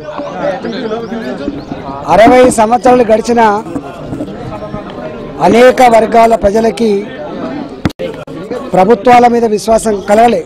అరవై సంవత్సరాలు గడిచిన అనేక వర్గాల ప్రజలకి ప్రభుత్వాల మీద విశ్వాసం కలగలే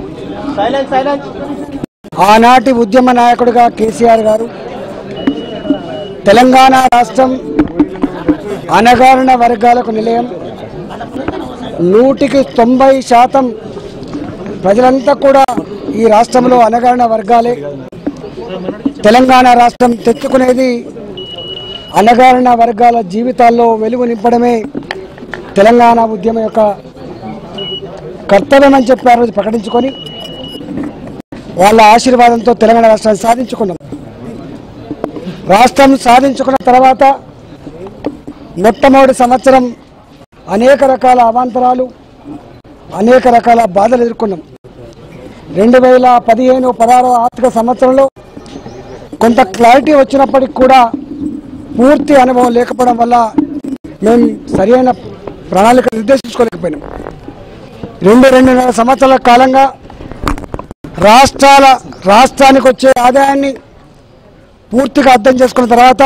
ఆనాటి ఉద్యమ నాయకుడిగా కేసీఆర్ గారు తెలంగాణ రాష్ట్రం అనగారిన వర్గాలకు నిలయం నూటికి తొంభై శాతం ప్రజలంతా కూడా ఈ రాష్ట్రంలో అనగారిన వర్గాలే తెలంగాణ రాష్ట్రం తెచ్చుకునేది అనగారిన వర్గాల జీవితాల్లో వెలుగు నింపడమే తెలంగాణ ఉద్యమం యొక్క కర్తవ్యం అని చెప్పి ఆ రోజు ప్రకటించుకొని వాళ్ళ ఆశీర్వాదంతో తెలంగాణ రాష్ట్రాన్ని సాధించుకున్నాం రాష్ట్రం సాధించుకున్న తర్వాత మొట్టమొదటి సంవత్సరం అనేక రకాల అవాంతరాలు అనేక రకాల బాధలు ఎదుర్కొన్నాం రెండు వేల పదిహేను పదహారు ఆర్థిక సంవత్సరంలో కొంత క్లారిటీ వచ్చినప్పటికి కూడా పూర్తి అనుభవం లేకపోవడం వల్ల మేము సరైన ప్రణాళిక నిర్దేశించుకోలేకపోయినాం రెండు రెండున్నర సంవత్సరాల కాలంగా రాష్ట్రాల రాష్ట్రానికి వచ్చే ఆదాయాన్ని పూర్తిగా అర్థం చేసుకున్న తర్వాత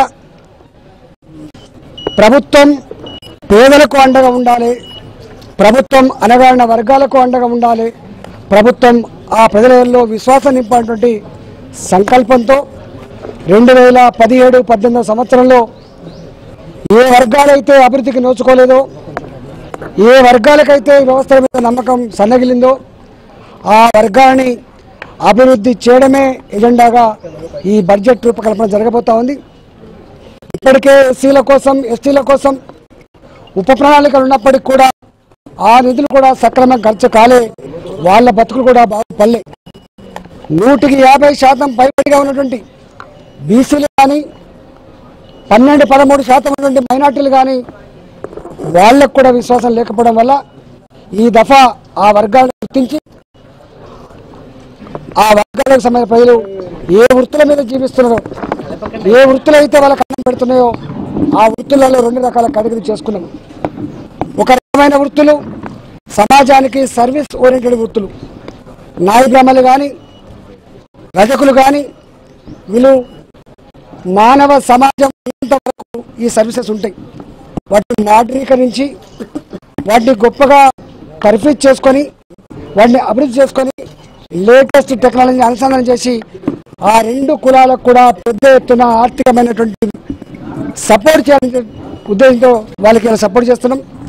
ప్రభుత్వం పేదలకు అండగా ఉండాలి ప్రభుత్వం అనగారిన వర్గాలకు అండగా ఉండాలి ప్రభుత్వం ఆ ప్రజలలో విశ్వాసం నింపేటువంటి సంకల్పంతో రెండు వేల పదిహేడు పద్దెనిమిదవ సంవత్సరంలో ఏ వర్గాలైతే అభివృద్ధికి నోచుకోలేదో ఏ వర్గాలకైతే ఈ వ్యవస్థల మీద నమ్మకం సన్నగిలిందో ఆ వర్గాన్ని అభివృద్ధి చేయడమే ఎజెండాగా ఈ బడ్జెట్ రూపకల్పన జరగబోతా ఉంది ఇప్పటికే ఎస్సీల కోసం ఎస్టీల కోసం ఉప ప్రణాళికలు ఉన్నప్పటికీ కూడా ఆ నిధులు కూడా సక్రమంగా ఖర్చు కాలే వాళ్ళ బతుకులు కూడా బాగుపడలే నూటికి యాభై శాతం పైబడిగా ఉన్నటువంటి బీసీలు కానీ పన్నెండు పదమూడు శాతం ఉన్నటువంటి మైనార్టీలు కానీ వాళ్ళకు కూడా విశ్వాసం లేకపోవడం వల్ల ఈ దఫా ఆ వర్గాలను గుర్తించి ఆ వర్గాలకు సంబంధించిన ప్రజలు ఏ వృత్తుల మీద జీవిస్తున్నారో ఏ వృత్తులు అయితే వాళ్ళకి అన్నం పెడుతున్నాయో ఆ వృత్తులలో రెండు రకాల కేటగిరీ చేసుకున్నాం ఒక రకమైన వృత్తులు సమాజానికి సర్వీస్ ఓరియంటెడ్ వృత్తులు నాయ బ్రహ్మలు కానీ రజకులు కానీ వీళ్ళు మానవ సమాజం ఉన్నంత వరకు ఈ సర్వీసెస్ ఉంటాయి వాటిని మోడరీకరించి వాటిని గొప్పగా తర్ఫీజ్ చేసుకొని వాటిని అభివృద్ధి చేసుకొని లేటెస్ట్ టెక్నాలజీ అనుసంధానం చేసి ఆ రెండు కులాలకు కూడా పెద్ద ఎత్తున ఆర్థికమైనటువంటి సపోర్ట్ చేయాలనే ఉద్దేశంతో వాళ్ళకి ఇలా సపోర్ట్ చేస్తున్నాం